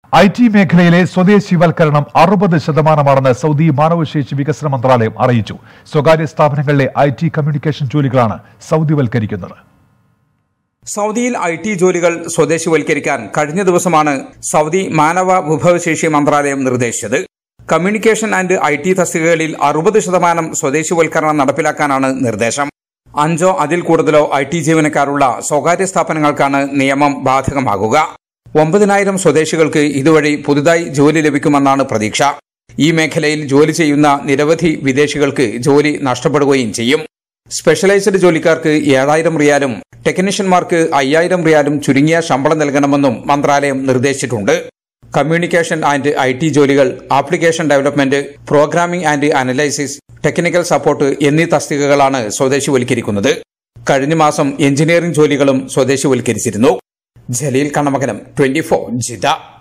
I T മേഖലയിലെ സ്വദേശിവൽക്കരണം അറുപത് ശതമാനമാണെന്ന് Saudi മാനവശേഷി വികസന മന്ത്രാലയം അറിയിച്ചു സ്വകാര്യ സ്ഥാപനങ്ങളിലെ ഐ ടി കമ്മ്യൂണിക്കേഷൻ ജോലികളാണ് സൗദിവൽക്കരിക്കുന്നത് സൗദിയിൽ ഐ ടി ജോലികൾ സ്വദേശിവൽക്കരിക്കാൻ കഴിഞ്ഞ ദിവസമാണ് സൗദി മാനവ വിഭവശേഷി മന്ത്രാലയം നിർദ്ദേശിച്ചത് കമ്മ്യൂണിക്കേഷൻ ആൻഡ് ഐ ടി തസ്തികകളിൽ അറുപത് ശതമാനം സ്വദേശിവൽക്കരണം നടപ്പിലാക്കാനാണ് നിർദ്ദേശം അഞ്ചോ അതിൽ കൂടുതലോ ഐ ടി ജീവനക്കാരുള്ള സ്വകാര്യ സ്ഥാപനങ്ങൾക്കാണ് നിയമം ബാധകമാകുക ഒമ്പതിനായിരം സ്വദേശികൾക്ക് ഇതുവഴി പുതുതായി ജോലി ലഭിക്കുമെന്നാണ് പ്രതീക്ഷ ഈ മേഖലയിൽ ജോലി ചെയ്യുന്ന നിരവധി വിദേശികൾക്ക് ജോലി നഷ്ടപ്പെടുകയും ചെയ്യും സ്പെഷ്യലൈസ്ഡ് ജോലിക്കാർക്ക് ഏഴായിരം റിയാലും ടെക്നീഷ്യന്മാർക്ക് അയ്യായിരം റിയാലും ചുരുങ്ങിയ ശമ്പളം നൽകണമെന്നും മന്ത്രാലയം നിർദ്ദേശിച്ചിട്ടുണ്ട് കമ്മ്യൂണിക്കേഷൻ ആൻഡ് ഐ ടി ജോലികൾ application development programming and analysis technical support എന്നീ തസ്തികകളാണ് സ്വദേശിവൽക്കരിക്കുന്നത് കഴിഞ്ഞ മാസം എഞ്ചിനീയറിംഗ് ജോലികളും സ്വദേശിവൽക്കരിച്ചിരുന്നു ജലീൽ കണ്ണമകലം ട്വന്റി ഫോർ ജിത